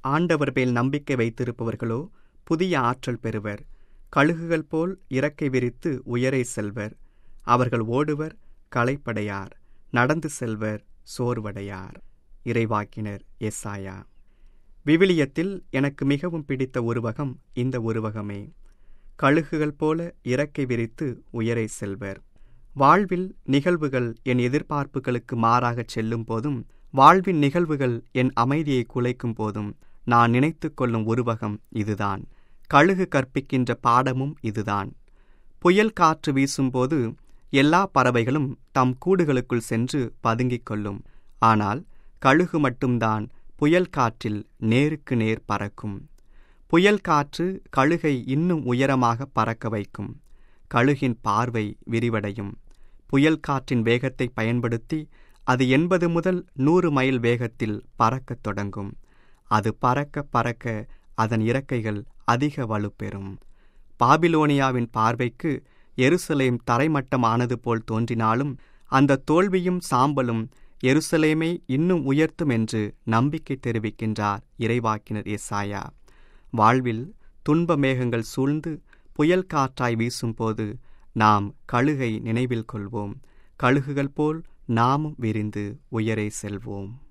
ஆண்டவர் மேல் நம்பிக்கை வைத்திருப்பவர்களோ புதிய ஆற்றல் பெறுவர் கழுகுகள் போல் இறக்கை விரித்து உயரே செல்வர் அவர்கள் ஓடுவர் களைப்படையார் நடந்து செல்வர் சோர்வடையார் இறைவாக்கினர் எஸ்ஆயா விவிலியத்தில் எனக்கு மிகவும் பிடித்த உருவகம் இந்த உருவகமே கழுகுகள் போல இறக்கை விரித்து உயரே செல்வர் வாழ்வில் நிகழ்வுகள் என் எதிர்பார்ப்புகளுக்கு மாறாகச் செல்லும் போதும் வாழ்வின் நிகழ்வுகள் என் அமைதியை குலைக்கும் போதும் நான் நினைத்து கொள்ளும் உருவகம் இதுதான் கழுகு கற்பிக்கின்ற பாடமும் இதுதான் புயல் காற்று வீசும்போது எல்லா பறவைகளும் தம் கூடுகளுக்குள் சென்று பதுங்கிக் கொள்ளும் ஆனால் கழுகு மட்டும்தான் புயல் காற்றில் நேருக்கு நேர் பறக்கும் புயல் காற்று கழுகை இன்னும் உயரமாக பறக்க வைக்கும் கழுகின் பார்வை விரிவடையும் புயல் காற்றின் வேகத்தை பயன்படுத்தி அது எண்பது முதல் நூறு மைல் வேகத்தில் பறக்கத் தொடங்கும் அது பறக்க பறக்க அதன் இறக்கைகள் அதிக வலுப்பெறும் பாபிலோனியாவின் பார்வைக்கு எருசலேம் தரைமட்டமானது போல் தோன்றினாலும் அந்த தோல்வியும் சாம்பலும் எருசலேமை இன்னும் உயர்த்தும் என்று நம்பிக்கை தெரிவிக்கின்றார் இறைவாக்கினர் எசாயா வாழ்வில் துன்ப மேகங்கள் சூழ்ந்து புயல் காற்றாய் வீசும்போது நாம் கழுகை நினைவில் கொள்வோம் கழுகுகள் போல் நாமும் விரிந்து உயரே செல்வோம்